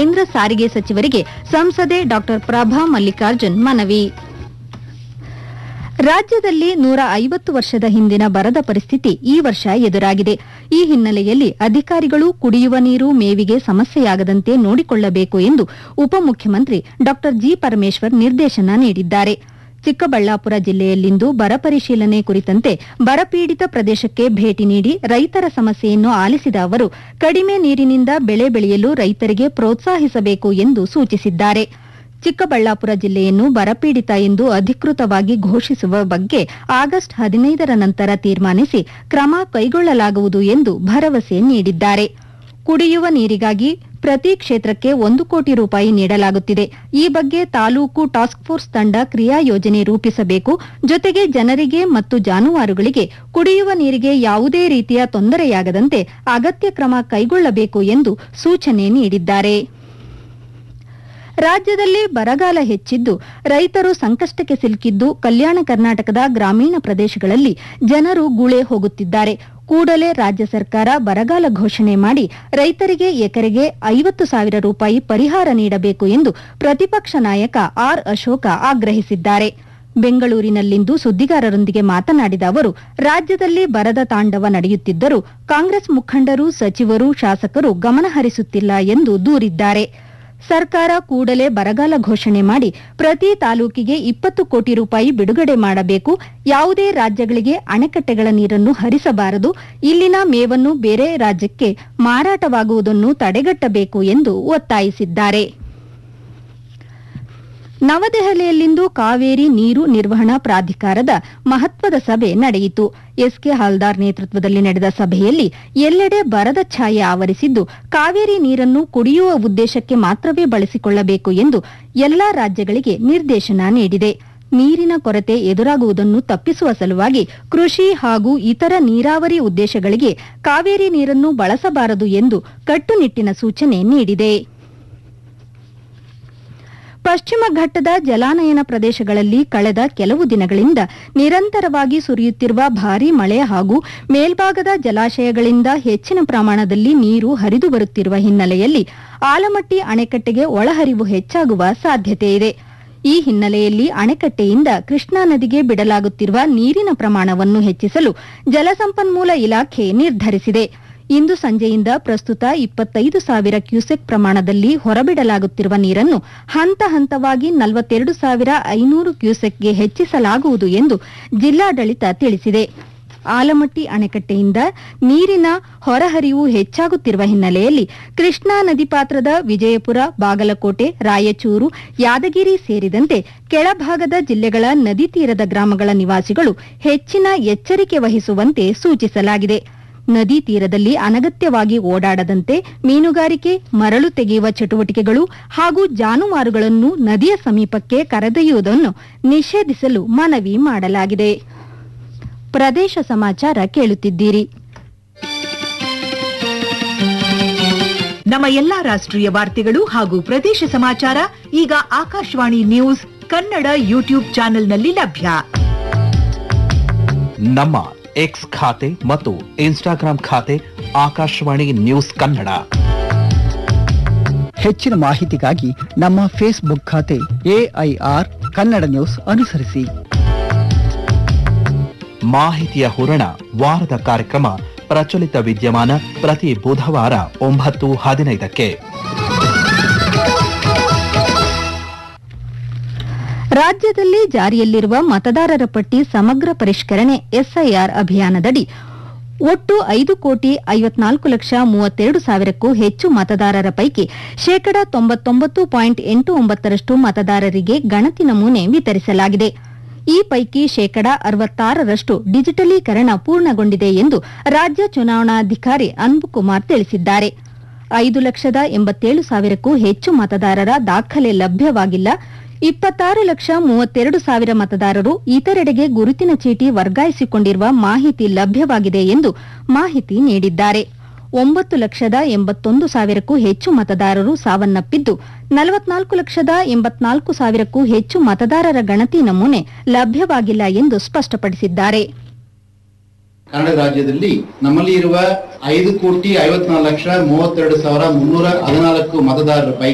ಕೇಂದ್ರ ಸಾರಿಗೆ ಸಚಿವರಿಗೆ ಸಂಸದೆ ಡಾ ಪ್ರಭಾ ಮಲ್ಲಿಕಾರ್ಜುನ್ ಮನವಿ ರಾಜ್ಯದಲ್ಲಿ ನೂರ ಐವತ್ತು ವರ್ಷದ ಹಿಂದಿನ ಬರದ ಪರಿಸ್ಥಿತಿ ಈ ವರ್ಷ ಎದುರಾಗಿದೆ ಈ ಹಿನ್ನೆಲೆಯಲ್ಲಿ ಅಧಿಕಾರಿಗಳು ಕುಡಿಯುವ ನೀರು ಮೇವಿಗೆ ಸಮಸ್ಯೆಯಾಗದಂತೆ ನೋಡಿಕೊಳ್ಳಬೇಕು ಎಂದು ಉಪಮುಖ್ಯಮಂತ್ರಿ ಡಾ ಜಿ ಪರಮೇಶ್ವರ್ ನಿರ್ದೇಶನ ನೀಡಿದ್ದಾರೆ ಚಿಕ್ಕಬಳ್ಳಾಪುರ ಜಿಲ್ಲೆಯಲ್ಲಿಂದು ಬರ ಪರಿಶೀಲನೆ ಕುರಿತಂತೆ ಬರಪೀಡಿತ ಪ್ರದೇಶಕ್ಕೆ ಭೇಟಿ ನೀಡಿ ರೈತರ ಸಮಸ್ಯೆಯನ್ನು ಆಲಿಸಿದ ಅವರು ಕಡಿಮೆ ನೀರಿನಿಂದ ಬೆಳೆ ಬೆಳೆಯಲು ರೈತರಿಗೆ ಪ್ರೋತ್ಸಾಹಿಸಬೇಕು ಎಂದು ಸೂಚಿಸಿದ್ದಾರೆ ಚಿಕ್ಕಬಳ್ಳಾಪುರ ಜಿಲ್ಲೆಯನ್ನು ಬರಪೀಡಿತ ಎಂದು ಅಧಿಕೃತವಾಗಿ ಘೋಷಿಸುವ ಬಗ್ಗೆ ಆಗಸ್ಟ್ ಹದಿನೈದರ ನಂತರ ತೀರ್ಮಾನಿಸಿ ಕ್ರಮ ಕೈಗೊಳ್ಳಲಾಗುವುದು ಎಂದು ಭರವಸೆ ನೀಡಿದ್ದಾರೆ ಕುಡಿಯುವ ನೀರಿಗಾಗಿ ಪ್ರತಿ ಕ್ಷೇತ್ರಕ್ಕೆ ಒಂದು ಕೋಟಿ ರೂಪಾಯಿ ನೀಡಲಾಗುತ್ತಿದೆ ಈ ಬಗ್ಗೆ ತಾಲೂಕು ಟಾಸ್ಕ್ ಫೋರ್ಸ್ ತಂಡ ಕ್ರಿಯಾ ಯೋಜನೆ ರೂಪಿಸಬೇಕು ಜೊತೆಗೆ ಜನರಿಗೆ ಮತ್ತು ಜಾನುವಾರುಗಳಿಗೆ ಕುಡಿಯುವ ನೀರಿಗೆ ಯಾವುದೇ ರೀತಿಯ ತೊಂದರೆಯಾಗದಂತೆ ಅಗತ್ಯ ಕ್ರಮ ಕೈಗೊಳ್ಳಬೇಕು ಎಂದು ಸೂಚನೆ ನೀಡಿದ್ದಾರೆ ರಾಜ್ಯದಲ್ಲಿ ಬರಗಾಲ ಹೆಚ್ಚಿದ್ದು ರೈತರು ಸಂಕಷ್ಟಕ್ಕೆ ಸಿಲುಕಿದ್ದು ಕಲ್ಯಾಣ ಕರ್ನಾಟಕದ ಗ್ರಾಮೀಣ ಪ್ರದೇಶಗಳಲ್ಲಿ ಜನರು ಗುಳೆ ಹೋಗುತ್ತಿದ್ದಾರೆ ಕೂಡಲೇ ರಾಜ್ಯ ಸರ್ಕಾರ ಬರಗಾಲ ಘೋಷಣೆ ಮಾಡಿ ರೈತರಿಗೆ ಎಕರೆಗೆ ಐವತ್ತು ಸಾವಿರ ರೂಪಾಯಿ ಪರಿಹಾರ ನೀಡಬೇಕು ಎಂದು ಪ್ರತಿಪಕ್ಷ ನಾಯಕ ಆರ್ ಅಶೋಕ ಆಗ್ರಹಿಸಿದ್ದಾರೆ ಬೆಂಗಳೂರಿನಲ್ಲಿಂದು ಸುದ್ದಿಗಾರರೊಂದಿಗೆ ಮಾತನಾಡಿದ ಅವರು ರಾಜ್ಯದಲ್ಲಿ ಬರದ ತಾಂಡವ ನಡೆಯುತ್ತಿದ್ದರೂ ಕಾಂಗ್ರೆಸ್ ಮುಖಂಡರು ಸಚಿವರು ಶಾಸಕರು ಗಮನಹರಿಸುತ್ತಿಲ್ಲ ಎಂದು ದೂರಿದ್ದಾರೆ ಸರ್ಕಾರ ಕೂಡಲೇ ಬರಗಾಲ ಘೋಷಣೆ ಮಾಡಿ ಪ್ರತಿ ತಾಲೂಕಿಗೆ ಇಪ್ಪತ್ತು ಕೋಟಿ ರೂಪಾಯಿ ಬಿಡುಗಡೆ ಮಾಡಬೇಕು ಯಾವುದೇ ರಾಜ್ಯಗಳಿಗೆ ಅಣೆಕಟ್ಟೆಗಳ ನೀರನ್ನು ಹರಿಸಬಾರದು ಇಲ್ಲಿನ ಮೇವನ್ನು ಬೇರೆ ರಾಜ್ಯಕ್ಕೆ ಮಾರಾಟವಾಗುವುದನ್ನು ತಡೆಗಟ್ಟಬೇಕು ಎಂದು ಒತ್ತಾಯಿಸಿದ್ದಾರೆ ನವದೆಹಲಿಯಲ್ಲಿಂದು ಕಾವೇರಿ ನೀರು ನಿರ್ವಹಣಾ ಪ್ರಾಧಿಕಾರದ ಮಹತ್ವದ ಸಭೆ ನಡೆಯಿತು ಎಸ್ಕೆ ಹಾಲ್ದಾರ್ ನೇತೃತ್ವದಲ್ಲಿ ನಡೆದ ಸಭೆಯಲ್ಲಿ ಎಲ್ಲೆಡೆ ಬರದ ಛಾಯೆ ಆವರಿಸಿದ್ದು ಕಾವೇರಿ ನೀರನ್ನು ಕುಡಿಯುವ ಉದ್ದೇಶಕ್ಕೆ ಮಾತ್ರವೇ ಬಳಸಿಕೊಳ್ಳಬೇಕು ಎಂದು ಎಲ್ಲಾ ರಾಜ್ಯಗಳಿಗೆ ನಿರ್ದೇಶನ ನೀಡಿದೆ ನೀರಿನ ಕೊರತೆ ಎದುರಾಗುವುದನ್ನು ತಪ್ಪಿಸುವ ಸಲುವಾಗಿ ಕೃಷಿ ಹಾಗೂ ಇತರ ನೀರಾವರಿ ಉದ್ದೇಶಗಳಿಗೆ ಕಾವೇರಿ ನೀರನ್ನು ಬಳಸಬಾರದು ಎಂದು ಕಟ್ಟುನಿಟ್ಟಿನ ಸೂಚನೆ ನೀಡಿದೆ ಪಶ್ಚಿಮ ಘಟ್ಟದ ಜಲಾನಯನ ಪ್ರದೇಶಗಳಲ್ಲಿ ಕಳೆದ ಕೆಲವು ದಿನಗಳಿಂದ ನಿರಂತರವಾಗಿ ಸುರಿಯುತ್ತಿರುವ ಭಾರೀ ಮಳೆ ಹಾಗೂ ಮೇಲ್ಭಾಗದ ಜಲಾಶಯಗಳಿಂದ ಹೆಚ್ಚಿನ ಪ್ರಮಾಣದಲ್ಲಿ ನೀರು ಹರಿದು ಬರುತ್ತಿರುವ ಹಿನ್ನೆಲೆಯಲ್ಲಿ ಆಲಮಟ್ಟಿ ಅಣೆಕಟ್ಟೆಗೆ ಒಳಹರಿವು ಹೆಚ್ಚಾಗುವ ಸಾಧ್ಯತೆಯಿದೆ ಈ ಹಿನ್ನೆಲೆಯಲ್ಲಿ ಅಣೆಕಟ್ಟೆಯಿಂದ ಕೃಷ್ಣಾ ನದಿಗೆ ಬಿಡಲಾಗುತ್ತಿರುವ ನೀರಿನ ಪ್ರಮಾಣವನ್ನು ಹೆಚ್ಚಿಸಲು ಜಲಸಂಪನ್ಮೂಲ ಇಲಾಖೆ ನಿರ್ಧರಿಸಿದೆ ಇಂದು ಸಂಜೆಯಿಂದ ಪ್ರಸ್ತುತ ಇಪ್ಪತ್ತೈದು ಸಾವಿರ ಕ್ಯೂಸೆಕ್ ಪ್ರಮಾಣದಲ್ಲಿ ಹೊರಬಿಡಲಾಗುತ್ತಿರುವ ನೀರನ್ನು ಹಂತ ಹಂತವಾಗಿ ನಲವತ್ತೆರಡು ಸಾವಿರ ಐನೂರು ಕ್ಯೂಸೆಕ್ಗೆ ಹೆಚ್ಚಿಸಲಾಗುವುದು ಎಂದು ಜಿಲ್ಲಾಡಳಿತ ತಿಳಿಸಿದೆ ಆಲಮಟ್ಟಿ ಅಣೆಕಟ್ಟೆಯಿಂದ ನೀರಿನ ಹೊರಹರಿವು ಹೆಚ್ಚಾಗುತ್ತಿರುವ ಹಿನ್ನೆಲೆಯಲ್ಲಿ ಕೃಷ್ಣಾ ನದಿ ಪಾತ್ರದ ವಿಜಯಪುರ ಬಾಗಲಕೋಟೆ ರಾಯಚೂರು ಯಾದಗಿರಿ ಸೇರಿದಂತೆ ಕೆಳಭಾಗದ ಜಿಲ್ಲೆಗಳ ನದಿ ತೀರದ ಗ್ರಾಮಗಳ ನಿವಾಸಿಗಳು ಹೆಚ್ಚಿನ ಎಚ್ಚರಿಕೆ ವಹಿಸುವಂತೆ ಸೂಚಿಸಲಾಗಿದೆ ನದಿ ತೀರದಲ್ಲಿ ಅನಗತ್ಯವಾಗಿ ಓಡಾಡದಂತೆ ಮೀನುಗಾರಿಕೆ ಮರಳು ತೆಗೆಯುವ ಚಟುವಟಿಕೆಗಳು ಹಾಗೂ ಜಾನುವಾರುಗಳನ್ನು ನದಿಯ ಸಮೀಪಕ್ಕೆ ಕರೆದೊಯ್ಯುವುದನ್ನು ನಿಷೇಧಿಸಲು ಮನವಿ ಮಾಡಲಾಗಿದೆ ಪ್ರದೇಶ ಸಮಾಚಾರ ಕೇಳುತ್ತಿದ್ದೀರಿ ನಮ್ಮ ಎಲ್ಲಾ ರಾಷ್ಟ್ರೀಯ ವಾರ್ತೆಗಳು ಹಾಗೂ ಪ್ರದೇಶ ಸಮಾಚಾರ ಈಗ ಆಕಾಶವಾಣಿ ನ್ಯೂಸ್ ಕನ್ನಡ ಯೂಟ್ಯೂಬ್ ಚಾನೆಲ್ನಲ್ಲಿ ಲಭ್ಯ ನಮ್ಮ ಎಕ್ಸ್ ಖಾತೆ ಮತ್ತು ಇನ್ಸ್ಟಾಗ್ರಾಂ ಖಾತೆ ಆಕಾಶವಾಣಿ ನ್ಯೂಸ್ ಕನ್ನಡ ಹೆಚ್ಚಿನ ಮಾಹಿತಿಗಾಗಿ ನಮ್ಮ ಫೇಸ್ಬುಕ್ ಖಾತೆ ಎಐಆರ್ ಕನ್ನಡ ನ್ಯೂಸ್ ಅನುಸರಿಸಿ ಮಾಹಿತಿಯ ಹೂರಣ ವಾರದ ಕಾರ್ಯಕ್ರಮ ಪ್ರಚಲಿತ ವಿದ್ಯಮಾನ ಪ್ರತಿ ಬುಧವಾರ ಒಂಬತ್ತು ಹದಿನೈದಕ್ಕೆ ರಾಜ್ಯದಲ್ಲಿ ಜಾರಿಯಲ್ಲಿರುವ ಮತದಾರರ ಪಟ್ಟಿ ಸಮಗ್ರ ಪರಿಷ್ಕರಣೆ ಎಸ್ಐಆರ್ ಅಭಿಯಾನದಡಿ ಒಟ್ಟು ಐದು ಕೋಟಿ ಐವತ್ನಾಲ್ಕು ಲಕ್ಷ ಮೂವತ್ತೆರಡು ಸಾವಿರಕ್ಕೂ ಹೆಚ್ಚು ಮತದಾರರ ಪೈಕಿ ಶೇಕಡ ತೊಂಬತ್ತೊಂಬತ್ತು ಪಾಯಿಂಟ್ ಎಂಟು ಒಂಬತ್ತರಷ್ಟು ಮತದಾರರಿಗೆ ಗಣತಿ ನಮೂನೆ ವಿತರಿಸಲಾಗಿದೆ ಈ ಪೈಕಿ ಶೇಕಡ ಅರವತ್ತಾರರಷ್ಟು ಡಿಜಿಟಲೀಕರಣ ಪೂರ್ಣಗೊಂಡಿದೆ ಎಂದು ರಾಜ್ಯ ಚುನಾವಣಾಧಿಕಾರಿ ಅನ್ಬುಕುಮಾರ್ ತಿಳಿಸಿದ್ದಾರೆ ಐದು ಲಕ್ಷದ ಎಂಬತ್ತೇಳು ಸಾವಿರಕ್ಕೂ ಹೆಚ್ಚು ಮತದಾರರ ದಾಖಲೆ ಲಭ್ಯವಾಗಿಲ್ಲ ಇಪ್ಪತ್ತಾರು ಲಕ್ಷ ಮೂವತ್ತೆರಡು ಸಾವಿರ ಮತದಾರರು ಇತರೆಡೆಗೆ ಗುರುತಿನ ಚೀಟಿ ವರ್ಗಾಯಿಸಿಕೊಂಡಿರುವ ಮಾಹಿತಿ ಲಭ್ಯವಾಗಿದೆ ಎಂದು ಮಾಹಿತಿ ನೀಡಿದ್ದಾರೆ ಒಂಬತ್ತು ಲಕ್ಷದ ಎಂಬತ್ತೊಂದು ಸಾವಿರಕ್ಕೂ ಹೆಚ್ಚು ಮತದಾರರು ಸಾವನ್ನಪ್ಪಿದ್ದು ನಲವತ್ನಾಲ್ಕು ಲಕ್ಷದ ಎಂಬತ್ನಾಲ್ಕು ಸಾವಿರಕ್ಕೂ ಹೆಚ್ಚು ಮತದಾರರ ಗಣತಿ ನಮೂನೆ ಲಭ್ಯವಾಗಿಲ್ಲ ಎಂದು ಸ್ಪಷ್ಟಪಡಿಸಿದ್ದಾರೆ ಕನ್ನಡ ರಾಜ್ಯದಲ್ಲಿ ನಮ್ಮಲ್ಲಿ ಇರುವ ಐದು ಕೋಟಿ ಐವತ್ನಾಲ್ಕು ಲಕ್ಷ ಮೂವತ್ತೆರಡು ಸಾವಿರ ಮುನ್ನೂರ ಹದಿನಾಲ್ಕು ಮತದಾರರ ಪೈಕಿ